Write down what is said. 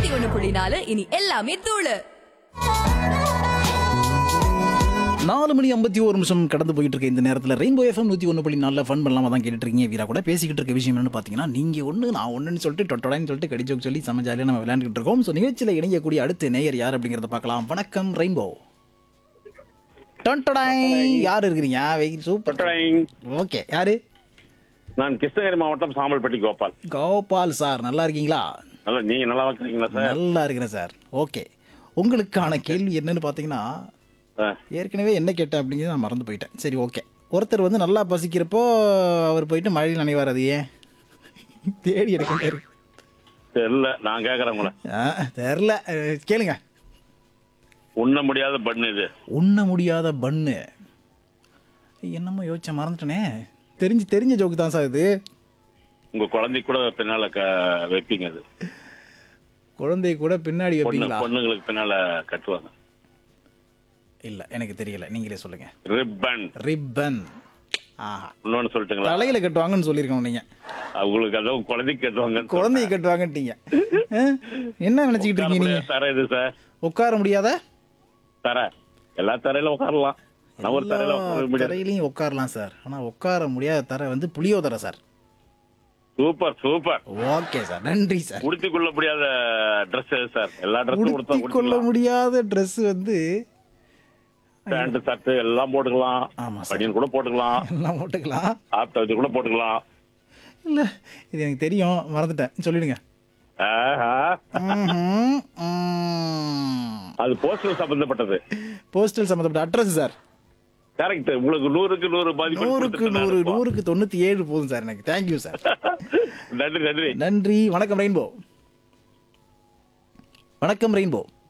நூத்தி ஒண்ணு புள்ளி நாலு இனி எல்லாமே தூளு நாலு மணி ஐம்பத்தி ஒரு நிமிஷம் கடந்து போயிட்டு இருக்க இந்த நேரத்தில் ரெயின்போ எஃப்எம் நூற்றி ஒன்று புள்ளி நாலில் ஃபன் பண்ணலாமா தான் கேட்டுட்டு இருக்கீங்க வீரா கூட பேசிக்கிட்டு இருக்க விஷயம் என்னன்னு பார்த்தீங்கன்னா நீங்கள் ஒன்று நான் ஒன்றுன்னு சொல்லிட்டு டொட்டோடான்னு சொல்லிட்டு கடிச்சோக்கு சொல்லி செம ஜாலியாக நம்ம விளையாண்டுட்டு இருக்கோம் ஸோ நிகழ்ச்சியில் இணையக்கூடிய அடுத்த நேயர் யார் அப்படிங்கிறத பார்க்கலாம் வணக்கம் ரெயின்போ டொட்டடாய் யார் இருக்கிறீங்க வெயில் சூப்பர் பட்டடைங். ஓகே யாரு நான் கிருஷ்ணகிரி மாவட்டம் சாம்பல்பட்டி கோபால் கோபால் சார் நல்லா இருக்கீங்களா நல்லா நீங்க நல்லா இருக்கிறீங்களா சார் நல்லா இருக்கிறேன் சார் ஓகே உங்களுக்கான கேள்வி என்னன்னு பார்த்தீங்கன்னா ஆ, ஏற்கனவே என்ன கேட்டேன் அப்படிங்கிறது நான் மறந்து போயிட்டேன் சரி ஓகே ஒருத்தர் வந்து நல்லா பசிக்கிறப்போ அவர் போயிட்டு மழையில் நனைவார் அது ஏன் தேடி எடுக்க தெரியல நான் கேக்குறேன் உங்களை தெரில அஹ், கேளுங்க உண்ண முடியாத பண்ணு இது உண்ண முடியாத பன்னு என்னமோ யோசிச்சேன் மறந்துட்டேனே தெரிஞ்சு தெரிஞ்ச ஜோக்கு தான் சார் இது உங்க குழந்தை கூட பின்னால க- வைப்பீங்க அது குழந்தை கூட பின்னாடி பொண்ணு வைப்பீங்களா பொண்ணுங்களுக்கு பின்னால கட்டுவாங்க இல்லை எனக்கு தெரியல நீங்களே சொல்லுங்க ரிப்பன் ரிப்பன் ஆஹா இன்னொன்னு சொல்லிட்டுங்களா தலையில கட்டுவாங்கன்னு சொல்லியிருக்கோம் நீங்க அவங்களுக்கு அதான் குழந்தைக்கு கட்டுவாங்க குழந்தைய கட்டுவாங்கட்டீங்க அஹ், என்ன நினைச்சுக்கிட்டு இருக்கீங்க நீங்க தர இது சார் உட்கார முடியாத தர எல்லா தரையில உட்காரலாம் நான் ஒரு தரையில உட்கார எல்லா முடியாது தரையிலையும் உட்காரலாம் சார் ஆனா உட்கார முடியாத தரை வந்து புளியோதரை sir super super okay sir நன்றி சார் உடுத்தி கொள்ள முடியாத ட்ரெஸ் சார் எல்லா ட்ரெஸ்ஸும் உடுத்தி கொள்ள கொடுத்தா முடியாத Dress வந்து பேண்ட் ஷர்ட் எல்லாம் போட்டுக்கலாம் ஆமா சார். பனியன் கூட போட்டுக்கலாம் எல்லாம் போட்டுக்கலாம் ஆப் தவிர்த்து கூட போட்டுக்கலாம் இல்ல இது எனக்கு தெரியும் மறந்துட்டேன் சொல்லிடுங்க ஆஹா. ம்ஹும். ம். அது போஸ்டல் சம்பந்தப்பட்டது போஸ்டல் சம்மந்தப்பட்ட அட்ரஸ் சார் கரெக்ட் உங்களுக்கு நூறுக்கு நூறு பாதிப்பு நூறுக்கு நூறு நூறுக்கு தொண்ணூத்தி ஏழு போதும் சார் எனக்கு தேங்க்யூ சார் நன்றி நன்றி நன்றி வணக்கம் ரெயின்போ வணக்கம் ரெயின்போ